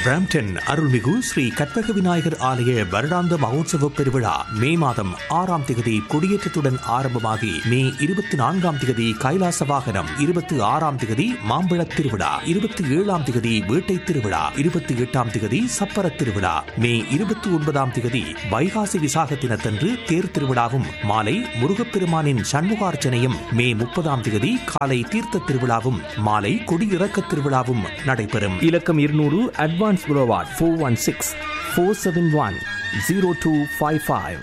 Brampton அருள்மிகு ஸ்ரீ கற்பக விநாயகர் ஆலய வருடாந்த மகோத்சவ பெருவிழா மே மாதம் ஆறாம் திகதி கொடியேற்றத்துடன் ஆரம்பமாகி மே இருபத்தி நான்காம் திகதி கைலாச வாகனம் இருபத்தி ஆறாம் திகதி மாம்பழத் திருவிழா இருபத்தி ஏழாம் திகதி வேட்டை திருவிழா இருபத்தி எட்டாம் திகதி சப்பர திருவிழா மே இருபத்தி ஒன்பதாம் திகதி வைகாசி விசாக தினத்தன்று தேர் திருவிழாவும் மாலை முருகப்பெருமானின் சண்முகார்ச்சனையும் மே முப்பதாம் திகதி காலை தீர்த்த திருவிழாவும் மாலை கொடியிறக்க திருவிழாவும் நடைபெறும் இலக்கம் இருநூறு அட்வான்ஸ் புரோவாட் four one six four seven one zero two five five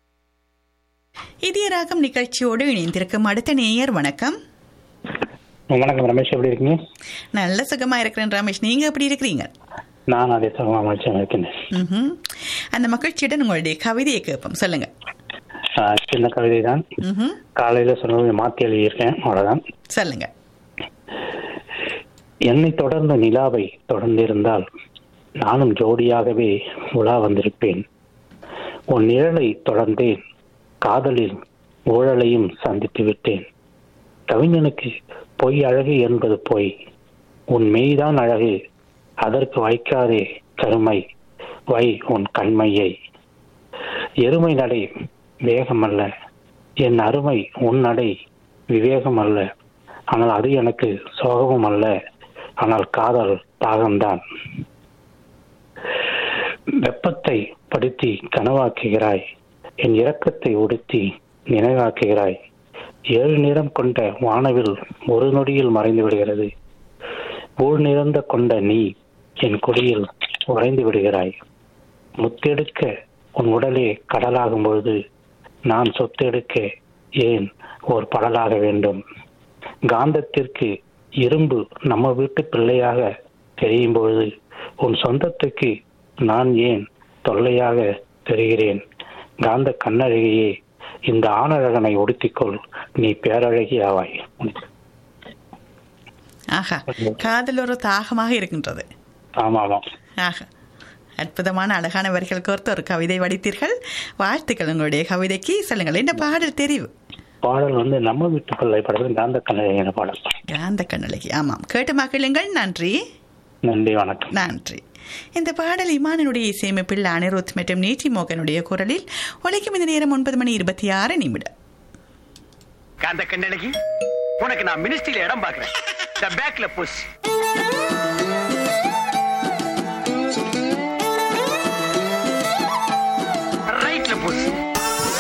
Idhaya Raagam நிகழ்ச்சியோடு இணைந்திருக்கும் அடுத்த நேயர் வணக்கம் வணக்கம் ரமேஷ் எப்படி இருக்கீங்க நல்ல சுகமா இருக்கிறேன் ரமேஷ் நீங்க எப்படி இருக்கிறீங்க நான் அதே சுகமாக மனுஷன் இருக்கேன் ம்ஹும். அந்த மகிழ்ச்சியுடன் உங்களுடைய கவிதையை கேட்போம் சொல்லுங்க ஆஹ் சின்ன கவிதை தான் ம்ஹும். காலையில சொன்னது மாத்தி எழுதியிருக்கேன் அவ்வளவுதான் சொல்லுங்க என்னை தொடர்ந்த நிலாவை தொடர்ந்திருந்தால் நானும் ஜோடியாகவே உலா வந்திருப்பேன் உன் நிழலை தொடர்ந்தேன் காதலில் ஊழலையும் சந்தித்து விட்டேன் கவிஞனுக்கு பொய் அழகு என்பது பொய் உன் மெய்தான் அழகு அதற்கு வைக்காதே கருமை வை உன் கண்மையை எருமை நடை வேகமல்ல என் அருமை உன் நடை விவேகம் அல்ல ஆனால் அது எனக்கு சோகமும் அல்ல ஆனால் காதல் தாகம்தான் வெப்பத்தை படுத்தி கனவாக்குகிறாய் என் இரக்கத்தை உடுத்தி நினைவாக்குகிறாய் ஏழு நிறம் கொண்ட வானவில் ஒரு நொடியில் மறைந்து விடுகிறது ஊழ் நிறந்த கொண்ட நீ என் குடியில் உறைந்து விடுகிறாய் முத்தெடுக்க உன் உடலே கடலாகும் பொழுது நான் சொத்தெடுக்க ஏன் ஓர் படலாக வேண்டும் காந்தத்திற்கு இரும்பு நம்ம வீட்டு பிள்ளையாக தெரியும் பொழுது உன் சொந்தத்துக்கு நான் ஏன் தொல்லையாக தெரிகிறேன் காந்த கண்ணழகியே இந்த ஆணழகனை உடுத்திக்கொள் நீ பேரழகி ஆவாய் ஆஹா காதல் ஒரு தாகமாக இருக்கின்றது ஆமா ஆமா ஆஹா அற்புதமான அழகான வரிகள் கோர்த்து ஒரு கவிதை வடித்தீர்கள் வாழ்த்துக்கள் உங்களுடைய கவிதைக்கு சொல்லுங்கள் என்ன பாடல் தெரிவு பாடல் வந்து நம்ம வீட்டு பிள்ளை படத்தில் காந்த கண்ணழகின பாடல் காந்த கண்ணழகி ஆமாம் கேட்டு மகிழுங்கள் நன்றி நன்றி வணக்கம் நன்றி இந்த பாடல் இமானினுடைய இசையமைப்பில் அனிருத் மற்றும் நீச்சி மோகனுடைய குரலில் உழைக்கும் இந்த நேரம் ஒன்பது மணி இருபத்தி ஆறு நிமிடம் காந்த கண்ணழகி உனக்கு நான் மினிஸ்ட்ரியில இடம் பாக்குறேன் பேக்ல புஷ்